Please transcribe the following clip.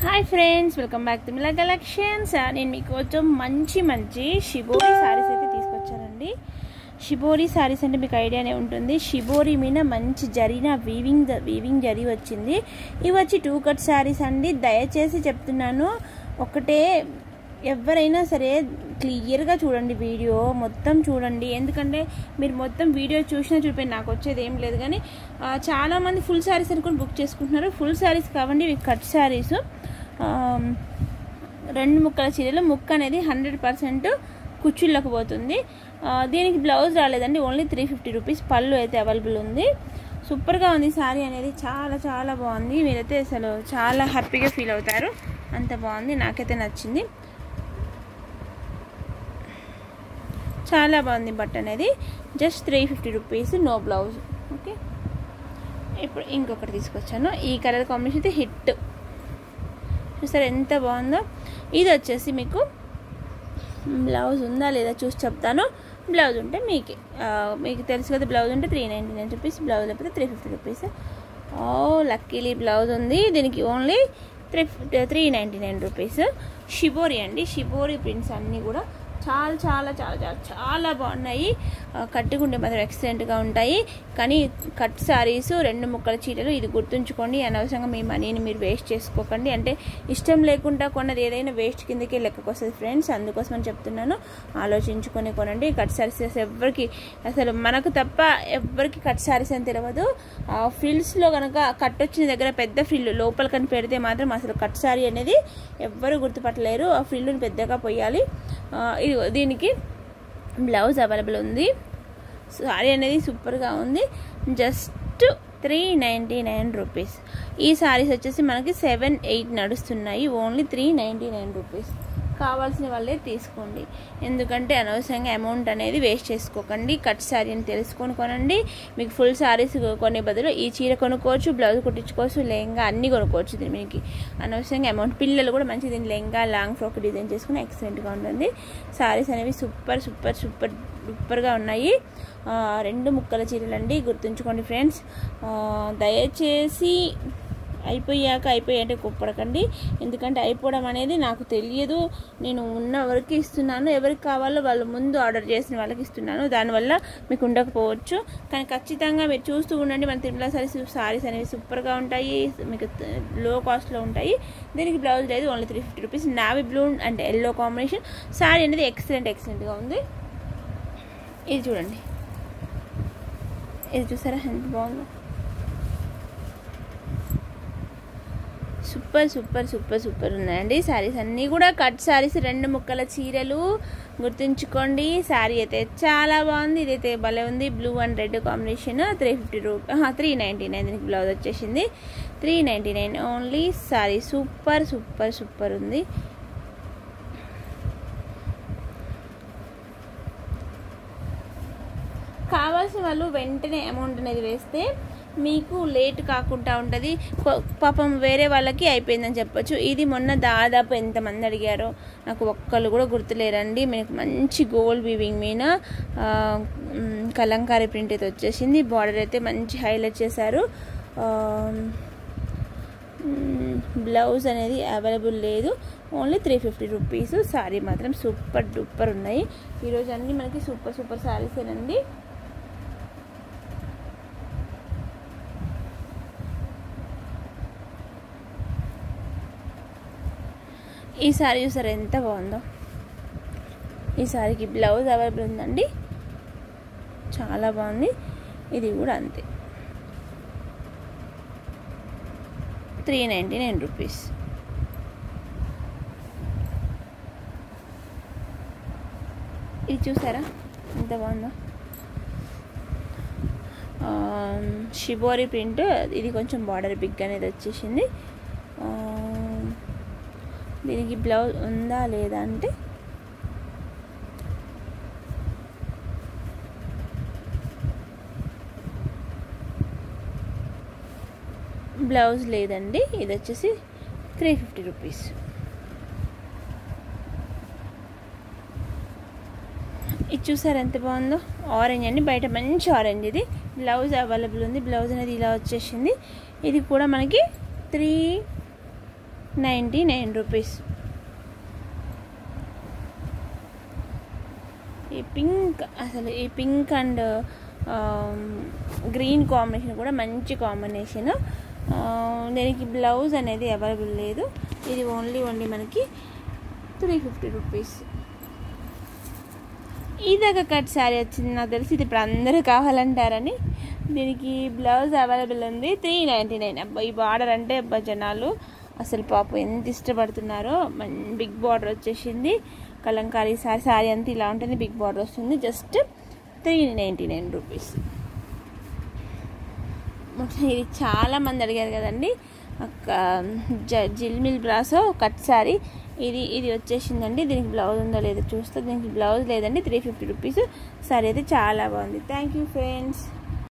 hi friends welcome back to Mila collections నేను మీకోసం మంచి మంచి షిబోరి శారీస్ అయితే తీసుకొచ్చానండి షిబోరి శారీస్ అంటే మీకు ఐడియానే ఉంటుంది షిబోరి మీద మంచి జరిన వీవింగ్ వీవింగ్ జరి వచ్చింది ఇవి వచ్చి టూ కట్ శారీస్ అండి దయచేసి చెప్తున్నాను ఒకటే ఎవరైనా సరే క్లియర్గా చూడండి వీడియో మొత్తం చూడండి ఎందుకంటే మీరు మొత్తం వీడియో చూసినా చూపే నాకు వచ్చేది ఏం లేదు కానీ ఆ, చాలామంది ఫుల్ శారీస్ అనుకుని బుక్ చేసుకుంటున్నారు ఫుల్ శారీస్ కావండి ఇవి కట్ శారీస్ రెండు ముక్కల చీరలు ముక్క అనేది హండ్రెడ్ పర్సెంట్ కుచ్చుళ్ళకు పోతుంది ఆ, దీనికి బ్లౌజ్ రాలేదండి ఓన్లీ త్రీ ఫిఫ్టీ రూపీస్ పళ్ళు అయితే అవైలబుల్ ఉంది సూపర్గా ఉంది శారీ అనేది చాలా చాలా బాగుంది మీరైతే అసలు చాలా హ్యాపీగా ఫీల్ అవుతారు అంత బాగుంది నాకైతే నచ్చింది చాలా బాగుంది బట్ అనేది just three fifty rupees no blouse okay ఇప్పుడు ఇంకొకటి తీసుకొచ్చాను ఈ కలర్ కాంబినేషన్ అయితే హిట్ చూసారు ఎంత బాగుందో ఇది వచ్చేసి మీకు బ్లౌజ్ ఉందా లేదా చూసి చెప్తాను బ్లౌజ్ ఉంటే మీకే ఆ, మీకు తెలుసు కదా బ్లౌజ్ ఉంటే three ninety nine rupees blouse లేకపోతే three fifty rupees oh luckily blouse ఉంది దీనికి only three three ninety nine rupees shibori అండి షిబోరి ప్రింట్స్ అన్నీ కూడా చాలా చాలా చాలా చాలా చాలా బాగున్నాయి ఆ, కట్టుకుంటే మాత్రం ఎక్సలెంట్గా ఉంటాయి కానీ కట్ సారీస్ రెండు ముక్కల చీరలు ఇది గుర్తుంచుకోండి అనవసరంగా మీ మనీని మీరు వేస్ట్ చేసుకోకండి అంటే ఇష్టం లేకుండా కొన్నది ఏదైనా వేస్ట్ కిందకే లెక్కకు వస్తుంది ఫ్రెండ్స్ అందుకోసం అని చెప్తున్నాను ఆలోచించుకొని కొనండి కట్ సారీస్ ఎవరికి అసలు మనకు తప్ప ఎవరికి కట్ సారీస్ అని తెలియదు ఆ ఫ్రిల్స్లో కనుక కట్ వచ్చిన దగ్గర పెద్ద ఫ్రిల్ లోపల కని పెడితే మాత్రం అసలు కట్ సారీ అనేది ఎవ్వరు గుర్తుపట్టలేరు ఆ ఫ్రిల్ని పెద్దగా పోయాలి ఆ, ఇది దీనికి బ్లౌజ్ అవైలబుల్ ఉంది సారీ అనేది సూపర్గా ఉంది just three ninety nine rupees ఈ సారీస్ వచ్చేసి మనకి సెవెన్ ఎయిట్ నడుస్తున్నాయి only three ninety nine rupees కావాల్సిన వాళ్ళే తీసుకోండి ఎందుకంటే అనవసరంగా అమౌంట్ అనేది వేస్ట్ చేసుకోకండి కట్ శారీ అని తెలుసుకొని కొనండి మీకు ఫుల్ శారీస్ కొనే బదులు ఈ చీర కొనుక్కోవచ్చు బ్లౌజ్ కుట్టించుకోవచ్చు లెహంగా అన్నీ కొనుక్కోవచ్చు దీని మీకు అనవసరంగా అమౌంట్ పిల్లలు కూడా మంచి దీని లెహంగా లాంగ్ ఫ్రాక్ డిజైన్ చేసుకుని ఎక్సలెంట్గా ఉంటుంది శారీస్ అనేవి సూపర్ సూపర్ సూపర్ సూపర్గా ఉన్నాయి ఆ, రెండు ముక్కల చీరలు అండి గుర్తుంచుకోండి ఫ్రెండ్స్ ఆ, దయచేసి అయిపోయాక అయిపోయాయంటే కుప్పడకండి ఎందుకంటే అయిపోవడం అనేది నాకు తెలియదు నేను ఉన్న వరకు ఇస్తున్నాను ఎవరికి కావాలో వాళ్ళు ముందు ఆర్డర్ చేసిన వాళ్ళకి ఇస్తున్నాను దానివల్ల మీకు ఉండకపోవచ్చు కానీ ఖచ్చితంగా మీరు చూస్తూ ఉండండి మన తిరుమల సారీస్ సారీస్ అనేవి సూపర్గా ఉంటాయి మీకు లో కాస్ట్లో ఉంటాయి దీనికి బ్లౌజ్ లేదు only three fifty rupees navy blue and yellow combination sari అనేది ఎక్సలెంట్ ఎక్సలెంట్గా ఉంది ఇది చూడండి ఇది చూసారా ఎంత బాగుందో సూపర్ సూపర్ సూపర్ సూపర్ ఉన్నాయండి శారీస్ అన్నీ కూడా కట్ శారీస్ రెండు ముక్కల చీరలు గుర్తుంచుకోండి శారీ అయితే చాలా బాగుంది ఇదైతే భలే ఉంది blue and red combination three fifty rupee three ninety nine దీనికి బ్లౌజ్ వచ్చేసింది three ninety nine only sari super super super ఉంది కావాల్సిన వాళ్ళు వెంటనే అమౌంట్ అనేది వేస్తే మీకు లేట్ కాకుండా ఉంటుంది కొ- పాపం వేరే వాళ్ళకి అయిపోయిందని చెప్పొచ్చు ఇది మొన్న దాదాపు ఎంతమంది అడిగారో నాకు ఒక్కళ్ళు కూడా గుర్తులేరండి మీకు మంచి గోల్డ్ వీవింగ్ మీద ఆ, మ్, కలంకారీ ప్రింట్ అయితే వచ్చేసింది బార్డర్ అయితే మంచి హైలైట్ చేశారు ఆ, మ్, బ్లౌజ్ అనేది అవైలబుల్ లేదు only three fifty rupees sari మాత్రం సూపర్ డూపర్ ఉన్నాయి ఈరోజు అన్నీ మనకి సూపర్ సూపర్ శారీసేనండి ఈ శారీ చూసారా ఎంత బాగుందో ఈ శారీకి బ్లౌజ్ అవైలబుల్ ఉందండి చాలా బాగుంది ఇది కూడా అంతే త్రీ నైంటీ నైన్ రూపీస్ ఇది చూసారా ఎంత బాగుందో షిబోరి ప్రింట్ ఇది కొంచెం బార్డర్ బిగ్ అనేది వచ్చేసింది ఆ, దీనికి బ్లౌజ్ ఉందా లేదా అంటే బ్లౌజ్ లేదండి ఇది వచ్చేసి త్రీ ఫిఫ్టీ రూపీస్ ఇది చూసారు ఎంత బాగుందో ఆరెంజ్ అండి బయట మంచి ఆరెంజ్ ఇది బ్లౌజ్ అవైలబుల్ ఉంది బ్లౌజ్ అనేది ఇలా వచ్చేసింది ఇది కూడా మనకి త్రీ నైంటీ నైన్ రూపీస్ ఈ పింక్ అసలు ఈ పింక్ అండ్ గ్రీన్ కాంబినేషన్ కూడా మంచి కాంబినేషన్ దీనికి బ్లౌజ్ అనేది అవైలబుల్ లేదు ఇది ఓన్లీ ఓన్లీ మనకి త్రీ ఫిఫ్టీ రూపీస్ ఇదొక కట్ శారీ వచ్చింది నాకు తెలిసి ఇది ఇప్పుడు అందరూ కావాలంటారని దీనికి బ్లౌజ్ అవైలబుల్ ఉంది త్రీ నైంటీ నైన్ అబ్బా ఈ బార్డర్ అంటే అబ్బా జనాలు అసలు పాపం ఎంత ఇష్టపడుతున్నారో బిగ్ బార్డర్ వచ్చేసింది కలంకారీ సారీ సారీ అంతా ఇలా ఉంటుంది బిగ్ బార్డర్ వస్తుంది just three ninety nine rupees ఇది చాలా మంది అడిగారు కదండి జిల్మిల్ బ్రాసో కట్ సారీ ఇది ఇది వచ్చేసిందండి దీనికి బ్లౌజ్ ఉందో లేదో చూస్తే దీనికి బ్లౌజ్ లేదండి త్రీ ఫిఫ్టీ రూపీస్ సారీ అయితే చాలా బాగుంది థ్యాంక్ యూ ఫ్రెండ్స్